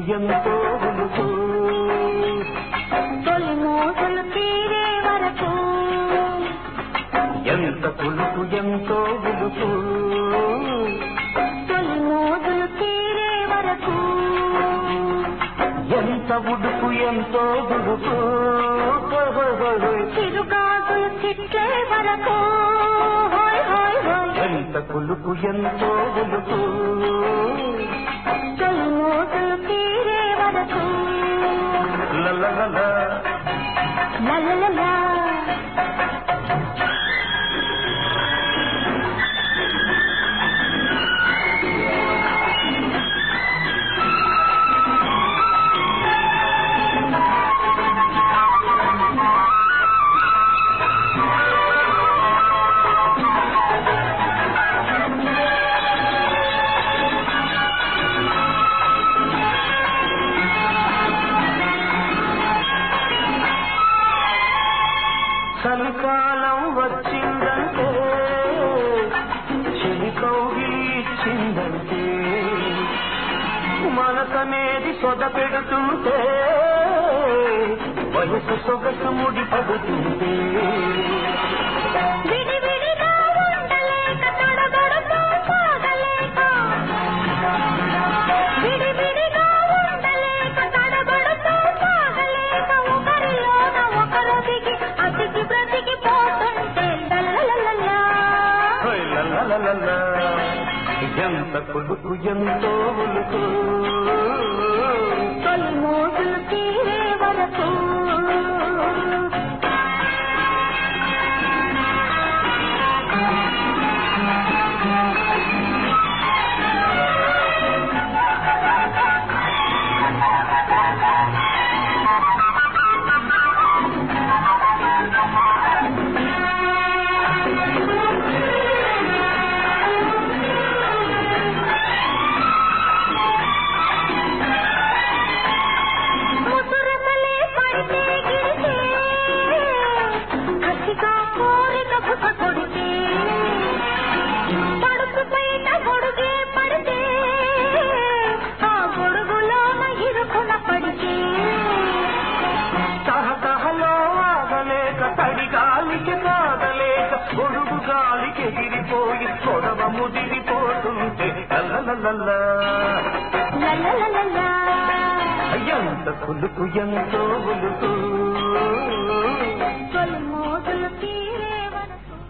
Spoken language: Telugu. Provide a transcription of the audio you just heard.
ఎంతో ఉలుకు తొలి మోసలు తీరే వరకు ఎంత పులుకు ఎంతో ఉలుకు తొలి మోసలు తీరే వరకు ఎంత ఉడుకు ఎంతో దుడుకు హోయ్ హోయ్ హోయ్ హోయ్. చిరుగాజులు చిట్లే వరకు హోయ్ హోయ్ హోయ్ ఎంత పులుకు ఎంతో ఉలుకు తొలి మోసలు తీరే వరకు లలలల. లలలలా చలికాలం వచ్చిందంటే చెలి కౌగిలి ఇచ్చిందంటే మనసనేది సొద పెడుతుంటే వయసు సొగసు ముడి పడుతుంటే విడివిడిగా ఉండలేక తడబడుతూ సాగలేక విడివిడిగా ఉండలేక తడబడుతూ సాగలేక ఒకరిలోన ఒకరు దిగి అతికి బ్రతికి పోతుంటే లలలలలా. హోయ్ లలలలల. ఎంత కొలుకు ఎంతో ఉలుకు తొలి మోజులు తీరే వరకు ముసురుతలే పడితే గిరితే కసిగా కోరిక బుస కొడితే పడుపు పైన గొడుగే పడితే ఆ గొడుగులోన ఇరుకున పడితే తహతహలో ఆగలేక తడి గాలికి కాగలేక గొడుగు గాలికి ఎగిరిపోయి గొడవ ముదిరిపోతుంటే లలలలల. లలలలలా ఎంత కులుకు ఎంతో ఉలుకు